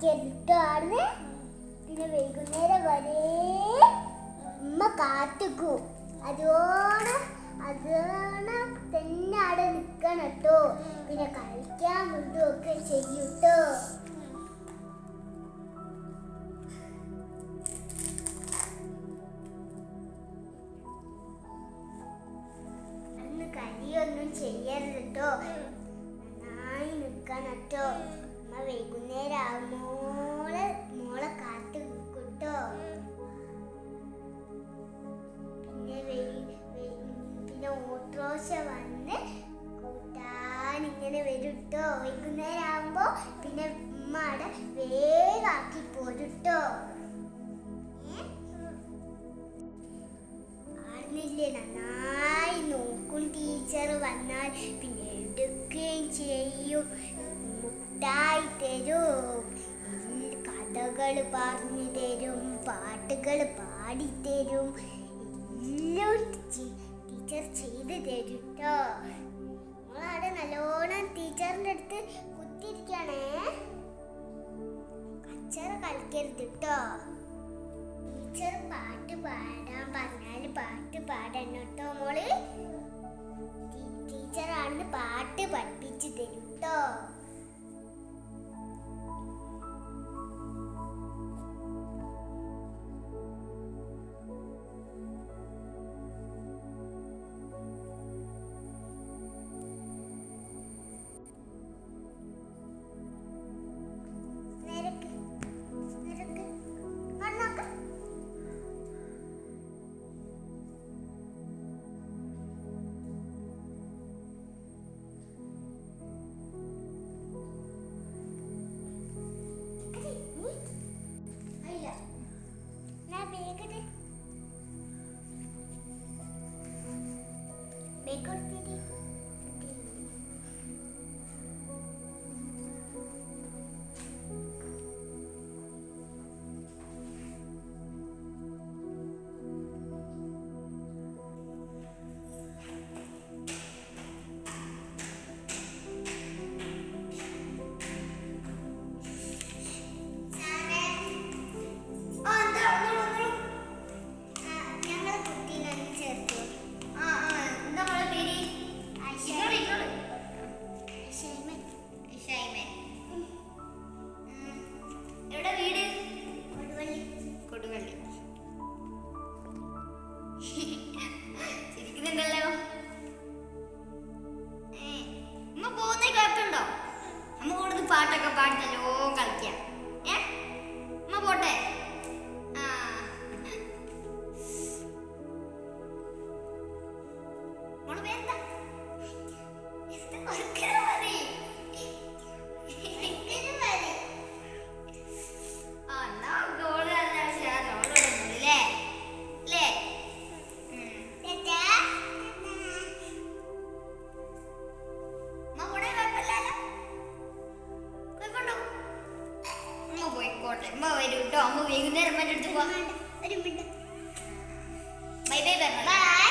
കളിക്കരുട്ടാണ് പിന്നെ വൈകുന്നേരം വരെ ഉമ്മ കാത്തുക്കും അതോടെ അതോടെ തന്നെ അവിടെ നിൽക്കണം കേട്ടോ പിന്നെ കളിക്കാൻ വിടുകയൊക്കെ ചെയ്യൂട്ടോ അന്ന് കരിയൊന്നും ചെയ്യരുത് കേട്ടോ നന്നായി നിൽക്കണം കേട്ടോ അമ്മ വൈകുന്നേരം ആവുമ്പോളെ മോളെ കാത്തു നിൽക്കൂട്ടോ പിന്നെ വൈ- വൈ- പിന്നെ ഓട്ടോഷ വന്ന് കൂട്ടാൻ ഇങ്ങനെ വരും ട്ടോ വൈകുന്നേരം ആവുമ്പോ പിന്നെ ഉമ്മ അവിടെ വേഗാക്കി പോരും ട്ടോ ഏ? ആടുന്നില്ലേ നന്നായി നോക്കും ടീച്ചർ വന്നാൽ പിന്നെ എടുക്കുകയും ചെയ്യും മുട്ടായി തരും കഥകൾ പറഞ്ഞു തരും പാട്ടുകൾ പാടിത്തരും എല്ലാം ടീച്ചർ ചെയ്ത് തരും കേട്ടോ നിങ്ങളവിടെ നല്ലോണം ടീച്ചറിൻ്റെ അടുത്ത് കുത്തിരിക്കണേ കച്ചറ കളിക്കരുത് കേട്ടോ ടീച്ചർ പാട്ട് പാടാൻ പറഞ്ഞാൽ പാട്ട് പാടണം കേട്ടോ മോള് ടീ- ടീച്ചറാണെന്ന് പാട്ട് പഠിപ്പിച്ചു തരും കേട്ടോ നിരക്ക് നിരക്ക് ഇങ്ങോട്ട് നോക്ക് അയ്യ ഞാൻ ബേഗിട് ബേഗ് കൊടുത്തിട്ട് ഞങ്ങളെ കുട്ടീനെ ചേർത്തു എവിടെ വീട് കൊടുവള്ളി കൊടുവള്ളി ചിരിക്കുന്നുണ്ടല്ലോ ഏ, ഉമ്മ പോകുന്നേ കുഴപ്പമുണ്ടോ അമ്മ കൂടുതൽ പാട്ടൊക്കെ പാടിത്തല്ലോ കളിക്കാം ഏ ഉമ്മ പോട്ടെ ആ മോള് പേരെന്താ ഉറക്കെ പറയ്. ആ, എന്നാ ഗോള് നല്ല ഉഷാറ്. ഓള് ഇടുന്നുണ്ട് ല്ലേ? ല്ലേ? ഉം. ഉമ്മ പോണേ കുഴപ്പമില്ലല്ലോ? കുഴപ്പമുണ്ടോ? ഉമ്മ പോയിക്കോട്ടെ ഉമ്മ വരൂ കേട്ടോ അമ്മ വൈകുന്നേരം അമ്മേൻ്റെ അടുത്ത് പോവാം ഒരു മിനിറ്റ് ബൈ ബൈ പറഞ്ഞോ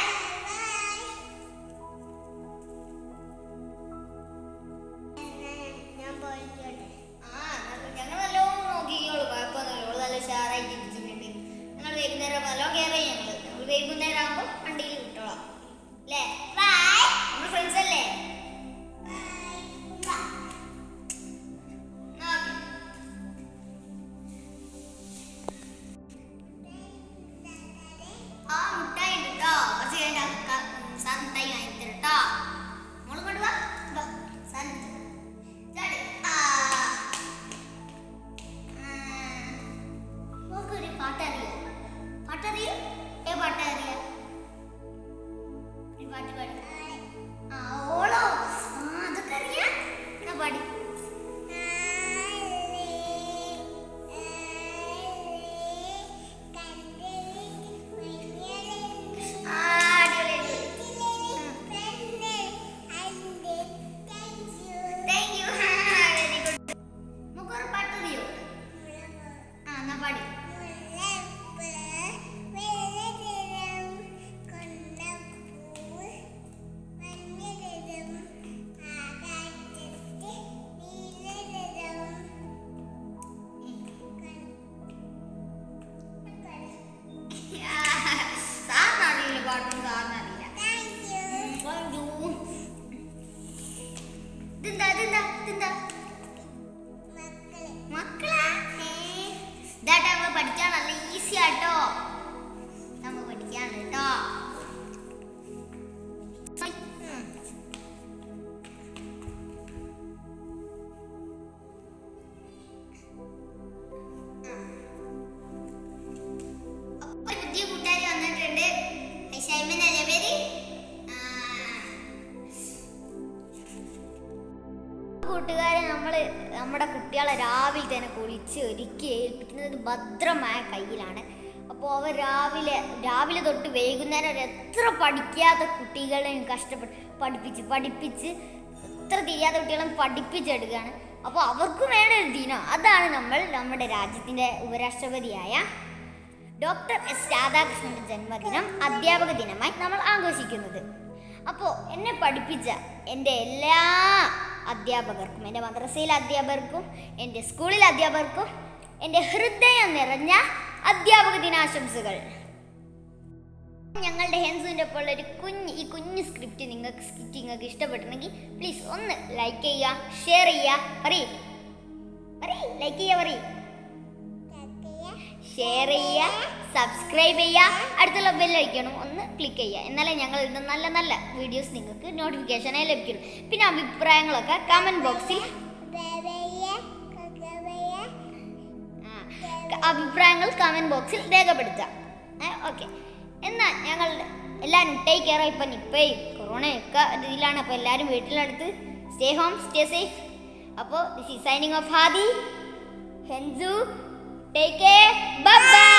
ഞാൻ പോയിക്കോട്ടെ ആ ഞങ്ങൾ നല്ലോണം നോക്കിക്കോളൂ കുഴപ്പമൊന്നുമില്ല ഓള് നല്ല ഉഷാറായിട്ട് ഇരിക്കുന്നുണ്ട് ഞങ്ങൾ വൈകുന്നേരം നല്ലോണം കെയർ ചെയ്യും ഞങ്ങൾ നമ്മൾ വൈകുന്നേരം ആകുമ്പോൾ വണ്ടിയിൽ വിട്ടോളാം അല്ലേ നമ്മൾ ഫ്രണ്ട്സ് അല്ലേ എന്നാ ഓക്കേ. ആ മുട്ടായി ഉണ്ട് കേട്ടോ കുറച്ച് കഴിഞ്ഞാൽ സാർ മുട്ടായി വാങ്ങി തരും കേട്ടോ മോള് കൊണ്ടുവാ വാ സാർ ചാടി ആ മോൾക്കൊരു പാട്ടറിയോ പാട്ടറിയോ ഏ പാട്ടറിയോ ഇതെന്താ മക്കളെ മക്കളാ ഇതാട്ടെ നമ്മൾ പഠിക്കാൻ നല്ല ഈസി ആട്ടോ നമ്മൾ പഠിക്കാൻ കേട്ടോ ഒരു പുതിയ കൂട്ടുകാരി വന്നിട്ടുണ്ട് ഷൈമൻ അല്ലേ പേര് ആ. കൂട്ടുകാരെ നമ്മൾ നമ്മുടെ കുട്ടികളെ രാവിലെ തന്നെ കുളിച്ച് ഒരുക്കി ഏൽപ്പിക്കുന്നത് ഭദ്രമായ കയ്യിലാണ് അപ്പോൾ അവർ രാവിലെ രാവിലെ തൊട്ട് വൈകുന്നേരം വരെ എത്ര പഠിക്കാത്ത കുട്ടികളെയും കഷ്ടപ്പെട്ട് പഠിപ്പിച്ച് പഠിപ്പിച്ച് എത്ര തിരിയാത്ത കുട്ടികളെ പഠിപ്പിച്ചെടുക്കുകയാണ് അപ്പോൾ അവർക്ക് വേണ്ട ഒരു ദിനം അതാണ് നമ്മൾ നമ്മുടെ രാജ്യത്തിൻ്റെ ഉപരാഷ്ട്രപതിയായ ഡോക്ടർ എസ് രാധാകൃഷ്ണന്റെ ജന്മദിനം അധ്യാപക ദിനമായി നമ്മൾ ആഘോഷിക്കുന്നത് അപ്പോൾ എന്നെ പഠിപ്പിച്ച എൻ്റെ എല്ലാ അധ്യാപകർക്കും എൻ്റെ മദ്രസയിലെ അധ്യാപകർക്കും എൻ്റെ സ്കൂളിലെ അധ്യാപകർക്കും എൻ്റെ ഹൃദയം നിറഞ്ഞ അധ്യാപക ദിനാശംസകൾ ഞങ്ങളുടെ ഹെൻസുവിൻ്റെ ഒപ്പം ഉള്ള ഒരു കുഞ്ഞ് ഈ കുഞ്ഞ് സ്ക്രിപ്റ്റ് നിങ്ങൾക്ക് സ്ക്രിപ്റ്റ് നിങ്ങൾക്ക് ഇഷ്ടപ്പെട്ടിട്ടുണ്ടെങ്കിൽ പ്ലീസ് ഒന്ന് ലൈക്ക് ചെയ്യുക ഷെയർ ചെയ്യുക പറയ് പറയ് ലൈക്ക് ചെയ്യുക പറയ് ഷെയർ ചെയ്യുക സബ്സ്ക്രൈബ് ചെയ്യുക അടുത്തുള്ള ബെല്ലൈക്കണം ഒന്ന് ക്ലിക്ക് ചെയ്യുക എന്നാലേ ഞങ്ങൾ ഇടുന്ന നല്ല നല്ല വീഡിയോസ് നിങ്ങൾക്ക് നോട്ടിഫിക്കേഷനായി ലഭിക്കുള്ളൂ പിന്നെ അഭിപ്രായങ്ങളൊക്കെ കമൻറ്റ് ബോക്സിൽ ബേബയ്യ കക്കബയ്യ ആ, ക- അഭിപ്രായങ്ങൾ കമൻറ്റ് ബോക്സിൽ രേഖപ്പെടുത്തുക ഓക്കെ എന്നാൽ ഞങ്ങൾ എല്ലാവരും ടേക്ക് കെയർ ഇപ്പം നിപ്പയും കൊറോണയൊക്കെ ഇതിലാണ് അപ്പോൾ എല്ലാവരും വീട്ടിലടുത്ത് സ്റ്റേ ഹോം സ്റ്റേ സേഫ് അപ്പോൾ this is signing off Hadi ഹെൻസു ടേക്ക് കെയർ ബൈ